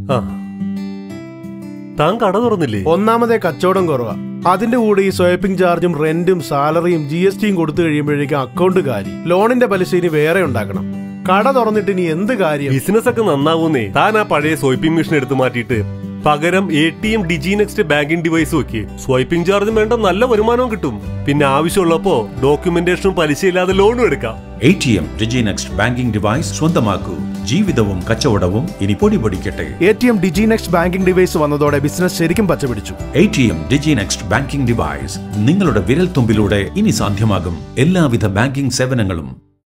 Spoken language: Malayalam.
ആ താൻ കട തുറന്നില്ലേ ഒന്നാമതേ കച്ചവടം കുറവാ അതിന്റെ കൂടെ ഈ സ്വൈപ്പിംഗ് ചാർജും റെന്റും സാലറിയും ജി എസ് ടിയും കൊടുത്തു കഴിയുമ്പോഴേക്കും അക്കൗണ്ട് കാരി ലോണിന്റെ പലിശ ഇനി വേറെ ഉണ്ടാക്കണം കട തുറന്നിട്ട് ഇനി എന്ത് കാര്യം ബിസിനസ് ഒക്കെ നന്നാവൂന്നേ താൻ ആ പഴയ സ്വൈപ്പിംഗ് മെഷീൻ എടുത്ത് മാറ്റിയിട്ട് പകരം A T M digi next banking device വെക്ക് സ്വൈപ്പിംഗ് ചാർജും വേണ്ട നല്ല വരുമാനവും കിട്ടും പിന്നെ ആവശ്യമുള്ളപ്പോ ഡോക്യുമെന്റേഷനും പലിശയില്ലാതെ ലോണും എടുക്കാം A T M digi next banking device സ്വന്തമാക്കൂ ജീവിതവും കച്ചവടവും ഇനി പൊടി പൊടിക്കട്ടെ A T M digi next banking device വന്നതോടെ ബിസിനസ് ശരിക്കും പച്ചപിടിച്ചു A T M digi next banking device നിങ്ങളുടെ വിരൽത്തുമ്പിലൂടെ ഇനി സാധ്യമാകും എല്ലാവിധ ബാങ്കിംഗ് സേവനങ്ങളും